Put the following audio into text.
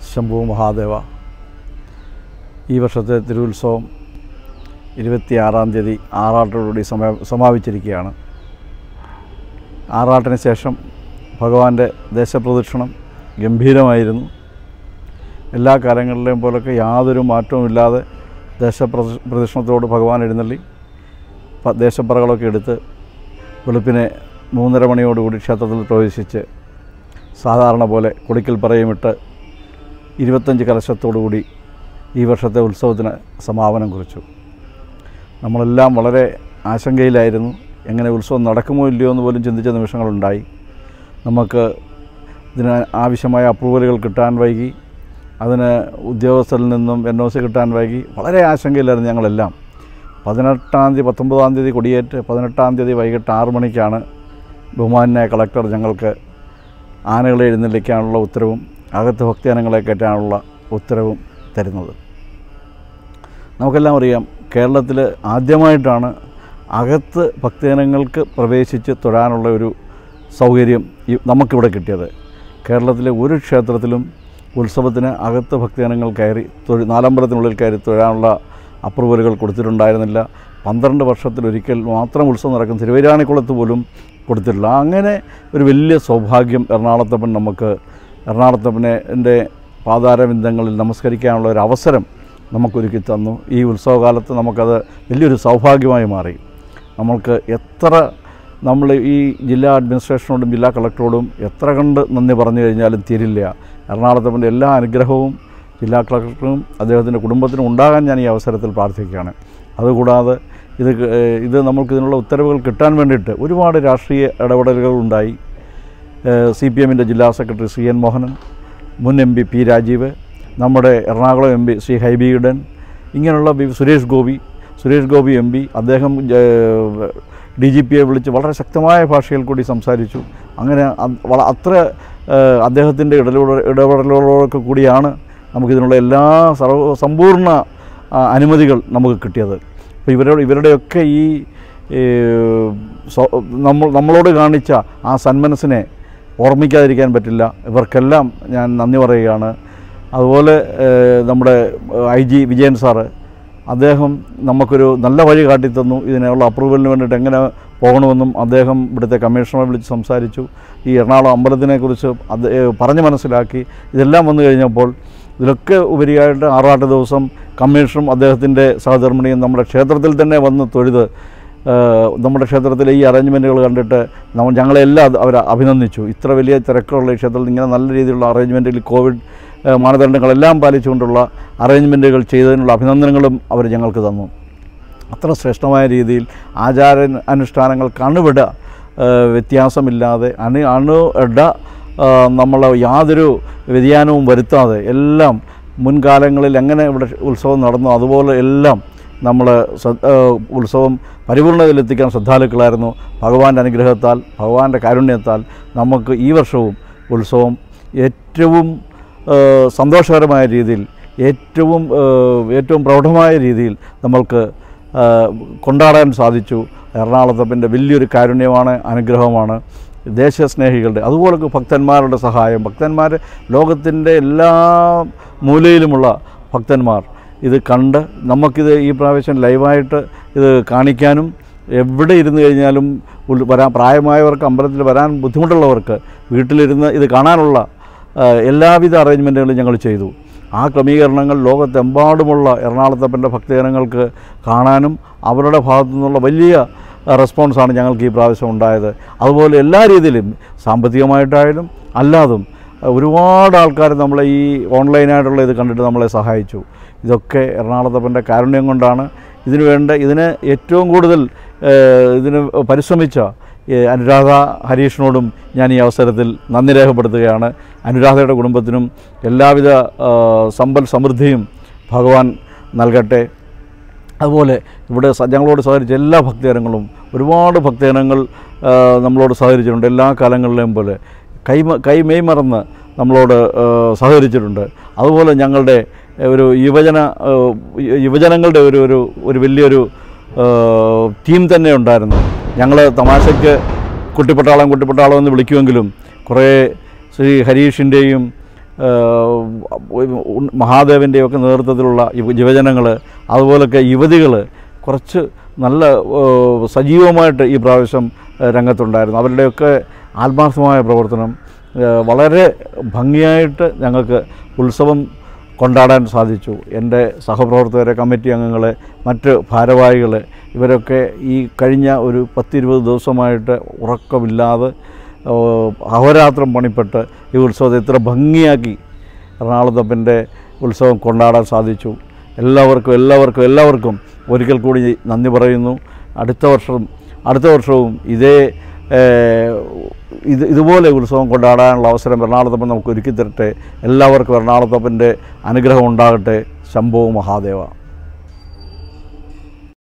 ശംഭു മഹാദേവ ഈ വർഷത്തെ തിരുവുത്സവം ഇരുപത്തിയാറാം തീയതി ആറാട്ടോടുകൂടി സമ സമാപിച്ചിരിക്കുകയാണ് ആറാട്ടിന് ശേഷം ഭഗവാന്റെ ദേശപ്രദക്ഷിണം ഗംഭീരമായിരുന്നു എല്ലാ കാലങ്ങളിലെയും പോലൊക്കെ യാതൊരു മാറ്റവുമില്ലാതെ ദേശപ്രദ പ്രദക്ഷിണത്തോട് ഭഗവാൻ എഴുന്നള്ളി പ- ദേശപ്പറകളൊക്കെ എടുത്ത് വെളുപ്പിനെ മൂന്നര മണിയോടുകൂടി ക്ഷേത്രത്തിൽ പ്രവേശിച്ച് സാധാരണ പോലെ കൊടിക്കൽ പറയുമിട്ട് ഇരുപത്തഞ്ച് കലശത്തോടുകൂടി ഈ വർഷത്തെ ഉത്സവത്തിന് സമാപനം കുറിച്ചു നമ്മളെല്ലാം വളരെ ആശങ്കയിലായിരുന്നു എങ്ങനെ ഉത്സവം നടക്കുമോ ഇല്ലയോ എന്ന് പോലും ചിന്തിച്ച നിമിഷങ്ങളുണ്ടായി നമുക്ക് ഇതിന് ആവശ്യമായ അപ്രൂവലുകൾ കിട്ടാൻ വൈകി അതിന് ഉദ്യോഗസ്ഥരിൽ നിന്നും എൻ ഒ സി കിട്ടാൻ വൈകി വളരെ ആശങ്കയിലായിരുന്നു ഞങ്ങളെല്ലാം പതിനെട്ടാം തീയതി പത്തൊമ്പതാം തീയതി കൊടിയേറ്റ് പതിനെട്ടാം തീയതി വൈകിട്ട് ആറ് മണിക്കാണ് ബഹുമാനായ കളക്ടർ ഞങ്ങൾക്ക് ആനകളെ എഴുന്നള്ളിക്കാനുള്ള ഉത്തരവും അകത്ത് ഭക്തിയാനങ്ങളെ കയറ്റാനുള്ള ഉത്തരവും തരുന്നത് നമുക്കെല്ലാം അറിയാം കേരളത്തിൽ ആദ്യമായിട്ടാണ് അകത്ത് ഭക്തജനങ്ങൾക്ക് പ്രവേശിച്ച് തൊഴാനുള്ള ഒരു സൗകര്യം ഈ നമുക്കിവിടെ കിട്ടിയത് കേരളത്തിലെ ഒരു ക്ഷേത്രത്തിലും ഉത്സവത്തിന് അകത്ത് ഭക്തജനങ്ങൾ കയറി തൊഴി നാലമ്പലത്തിനുള്ളിൽ കയറി തൊഴാനുള്ള അപ്രൂവലുകൾ കൊടുത്തിട്ടുണ്ടായിരുന്നില്ല പന്ത്രണ്ട് വർഷത്തിലൊരിക്കൽ മാത്രം ഉത്സവം നടക്കും തിരുവൈരാണിക്കുളത്ത് പോലും കൊടുത്തിട്ടില്ല അങ്ങനെ ഒരു വലിയ സൗഭാഗ്യം എറണാകുളത്തപ്പൻ നമുക്ക് എറണാകുളത്തപ്പനെ എൻ്റെ പാതാരബിന്ദങ്ങളിൽ നമസ്കരിക്കാനുള്ള ഒരു അവസരം നമുക്കൊരുക്കി തന്നു ഈ ഉത്സവകാലത്ത് നമുക്കത് വലിയൊരു സൗഭാഗ്യമായി മാറി നമ്മൾക്ക് എത്ര നമ്മൾ ഈ ജില്ലാ അഡ്മിനിസ്ട്രേഷനോടും ജില്ലാ കളക്ടറോടും എത്ര കണ്ട് നന്ദി പറഞ്ഞു കഴിഞ്ഞാലും തീരില്ല എറണാകുളത്തപ്പൻ്റെ എല്ലാ അനുഗ്രഹവും ജില്ലാ കളക്ടറിനും അദ്ദേഹത്തിൻ്റെ കുടുംബത്തിനും ഉണ്ടാകാൻ ഞാൻ ഈ അവസരത്തിൽ പ്രാർത്ഥിക്കുകയാണ് അതുകൂടാതെ ഇത് ക- ഏഹ് ഇത് നമുക്ക് ഇതിനുള്ള ഉത്തരവുകൾ കിട്ടാൻ വേണ്ടിയിട്ട് ഒരുപാട് രാഷ്ട്രീയ ഇടപെടലുകൾ ഉണ്ടായി സി പി എമ്മിൻ്റെ ജില്ലാ സെക്രട്ടറി സി എൻ മോഹനൻ മുൻ എം പി പി രാജീവ് നമ്മുടെ എറണാകുളം എം പി ശ്രീ ഹൈബി ഈഡൻ ഇങ്ങനെയുള്ള വി- സുരേഷ് ഗോപി സുരേഷ് ഗോപി എം പി അദ്ദേഹം ഡി ജി പിയെ വിളിച്ച് വളരെ ശക്തമായ ഭാഷയിൽ കൂടി സംസാരിച്ചു അങ്ങനെ അത് വള- അത്ര അദ്ദേഹത്തിൻ്റെ ഇടപെടൽ ഇടപെടലുകളൊക്കെ കൂടിയാണ് നമുക്കിതിനുള്ള എല്ലാ സർവ സമ്പൂർണ്ണ ആ, അനുമതികൾ നമുക്ക് കിട്ടിയത് അപ്പോൾ ഇവരോട് ഇവരുടെയൊക്കെ ഈ ഏ, സ്വ- നമ്മൾ നമ്മളോട് കാണിച്ച ആ സന്മനസ്സിനെ ഓർമ്മിക്കാതിരിക്കാൻ പറ്റില്ല ഇവർക്കെല്ലാം ഞാൻ നന്ദി പറയുകയാണ് അതുപോലെ ഏ, നമ്മുടെ ഐ ജി വിജയൻ സാറ് അദ്ദേഹം നമുക്കൊരു നല്ല വഴി കാട്ടിത്തന്നു ഇതിനുള്ള അപ്രൂവലിന് വേണ്ടിയിട്ട് എങ്ങനെ പോകണമെന്നും അദ്ദേഹം ഇവിടുത്തെ കമ്മീഷണറെ വിളിച്ച് സംസാരിച്ചു ഈ എറണാകുളം അമ്പലത്തിനെക്കുറിച്ച് അത് ഏ, പറഞ്ഞ് മനസ്സിലാക്കി ഇതെല്ലാം വന്നു കഴിഞ്ഞപ്പോൾ ഇതിലൊക്കെ ഉപരിയായിട്ട് ആറാട്ട് ദിവസം കമ്മീഷണറും അദ്ദേഹത്തിൻ്റെ സഹധർമ്മിണിയും നമ്മുടെ ക്ഷേത്രത്തിൽ തന്നെ വന്ന് തൊഴുത് ഏഹ് നമ്മുടെ ക്ഷേത്രത്തിലെ ഈ അറേഞ്ച്മെൻറ്റുകൾ കണ്ടിട്ട് നമ്മൾ ഞങ്ങളെല്ലാം അത് അവർ അഭിനന്ദിച്ചു ഇത്ര വലിയ തിരക്കുള്ള ഈ ക്ഷേത്രത്തിൽ ഇങ്ങനെ നല്ല രീതിയിലുള്ള അറേഞ്ച്മെൻറ്റിൽ കോവിഡ് ഏഹ് മാനദണ്ഡങ്ങളെല്ലാം പാലിച്ചുകൊണ്ടുള്ള അറേഞ്ച്മെൻറ്റുകൾ ചെയ്തതിനുള്ള അഭിനന്ദനങ്ങളും അവർ ഞങ്ങൾക്ക് തന്നു അത്ര ശ്രേഷ്ഠമായ രീതിയിൽ ആചാര അനുഷ്ഠാനങ്ങൾ കണുവിട ഏഹ് വ്യത്യാസമില്ലാതെ അണു അണു ഇട നമ്മൾ യാതൊരു വ്യതിയാനവും വരുത്താതെ എല്ലാം മുൻകാലങ്ങളിൽ എങ്ങനെ ഇവിടെ ഉത്സവം നടന്നു അതുപോലെ എല്ലാം നമ്മൾ ഉത്സവം പരിപൂർണതയിലെത്തിക്കാൻ ശ്രദ്ധാലുക്കളായിരുന്നു ഭഗവാന്റെ അനുഗ്രഹത്താൽ ഭഗവാന്റെ കാരുണ്യത്താൽ നമുക്ക് ഈ വർഷവും ഉത്സവം ഏറ്റവും ഏഹ് സന്തോഷകരമായ രീതിയിൽ ഏറ്റവും ഏഹ് ഏറ്റവും പ്രൗഢമായ രീതിയിൽ നമ്മൾക്ക് ഏഹ് കൊണ്ടാടാൻ സാധിച്ചു എറണാകുളത്തപ്പൻ്റെ വലിയൊരു കാരുണ്യമാണ് അനുഗ്രഹമാണ് ദേശസ്നേഹികളുടെ അതുപോലെ ഭക്തന്മാരുടെ സഹായം ഭക്തന്മാർ ലോകത്തിൻ്റെ എല്ലാ മൂലയിലുമുള്ള ഭക്തന്മാർ ഇത് കണ്ട് നമുക്കിത് ഈ പ്രാവശ്യം ലൈവായിട്ട് ഇത് കാണിക്കാനും എവിടെ ഇരുന്ന് കഴിഞ്ഞാലും ഉൾ- വരാൻ പ്രായമായവർക്ക് അമ്പലത്തിൽ വരാൻ ബുദ്ധിമുട്ടുള്ളവർക്ക് വീട്ടിലിരുന്ന് ഇത് കാണാനുള്ള ആ, എല്ലാവിധ അറേഞ്ച്മെൻറ്റുകളും ഞങ്ങൾ ചെയ്തു ആ ക്രമീകരണങ്ങൾ ലോകത്തെമ്പാടുമുള്ള എറണാകുളത്തപ്പൻ്റെ ഭക്തജനങ്ങൾക്ക് കാണാനും അവരുടെ ഭാഗത്തു നിന്നുള്ള വലിയ ആ, റെസ്പോൺസാണ് ഞങ്ങൾക്ക് ഈ പ്രാവശ്യം ഉണ്ടായത് അതുപോലെ എല്ലാ രീതിയിലും സാമ്പത്തികമായിട്ടായാലും അല്ലാതും ആ, ഒരുപാട് ആൾക്കാർ നമ്മളെ ഈ ഓൺലൈനായിട്ടുള്ള ഇത് കണ്ടിട്ട് നമ്മളെ സഹായിച്ചു ഇതൊക്കെ എറണാകുളത്തപ്പൻ്റെ കാരുണ്യം കൊണ്ടാണ് ഇതിനു വേണ്ട ഇതിന് ഏറ്റവും കൂടുതൽ ഏഹ്, ഇതിന് പരിശ്രമിച്ച ഏഹ്, അനുരാധ ഹരീഷിനോടും ഞാൻ ഈ അവസരത്തിൽ നന്ദി രേഖപ്പെടുത്തുകയാണ് അനുരാധയുടെ കുടുംബത്തിനും എല്ലാവിധ ആ, സമ്പൽ സമൃദ്ധിയും ഭഗവാൻ നൽകട്ടെ അതുപോലെ ഇവിടെ സ- ഞങ്ങളോട് സഹകരിച്ച എല്ലാ ഭക്തജനങ്ങളും ഒരുപാട് ഭക്തജനങ്ങൾ ആ, നമ്മളോട് സഹകരിച്ചിട്ടുണ്ട് എല്ലാ കാലങ്ങളിലെയും പോലെ കൈ കൈ മെയ് മറന്ന് നമ്മളോട് ആ, സഹകരിച്ചിട്ടുണ്ട് അതുപോലെ ഞങ്ങളുടെ ഏ, ഒരു യുവജന ആ, യു- യുവജനങ്ങളുടെ ഒരു ഒരു ഒരു വലിയൊരു ആ, ടീം തന്നെ ഉണ്ടായിരുന്നു ഞങ്ങൾ തമാശയ്ക്ക് കുട്ടിപ്പട്ടാളം കുട്ടിപ്പട്ടാളം എന്ന് വിളിക്കുമെങ്കിലും കുറേ ശ്രീ ഹരീഷിൻ്റെയും മഹാദേവൻ്റെയൊക്കെ നേതൃത്വത്തിലുള്ള യുവ- യുവജനങ്ങൾ അതുപോലൊക്കെ യുവതികൾ കുറച്ച് നല്ല ഏഹ്, സജീവമായിട്ട് ഈ പ്രാവശ്യം ഏഹ്, രംഗത്തുണ്ടായിരുന്നു അവരുടെയൊക്കെ ആത്മാർത്ഥമായ പ്രവർത്തനം ഏഹ്, വളരെ ഭംഗിയായിട്ട് ഞങ്ങൾക്ക് ഉത്സവം കൊണ്ടാടാൻ സാധിച്ചു എൻ്റെ സഹപ്രവർത്തകരെ കമ്മിറ്റി അംഗങ്ങൾ മറ്റ് ഭാരവാഹികൾ ഇവരൊക്കെ ഈ കഴിഞ്ഞ ഒരു പത്തിരുപത് ദിവസമായിട്ട് ഉറക്കമില്ലാതെ ഏഹ്, അഹോരാത്രം പണിപ്പെട്ട് ഈ ഉത്സവത്തെ ഇത്ര ഭംഗിയാക്കി എറണാകുളത്തപ്പൻ്റെ ഉത്സവം കൊണ്ടാടാൻ സാധിച്ചു എല്ലാവർക്കും എല്ലാവർക്കും എല്ലാവർക്കും ഒരിക്കൽ കൂടി നന്ദി പറയുന്നു അടുത്ത വർഷം അടുത്ത വർഷവും ഇതേ ഏഹ്, ഇത് ഇതുപോലെ ഉത്സവം കൊണ്ടാടാനുള്ള അവസരം എറണാകുളത്തപ്പൻ നമുക്ക് ഒരുക്കി തരട്ടെ എല്ലാവർക്കും എറണാകുളത്തപ്പൻ്റെ അനുഗ്രഹം ഉണ്ടാകട്ടെ ശംഭോ മഹാദേവ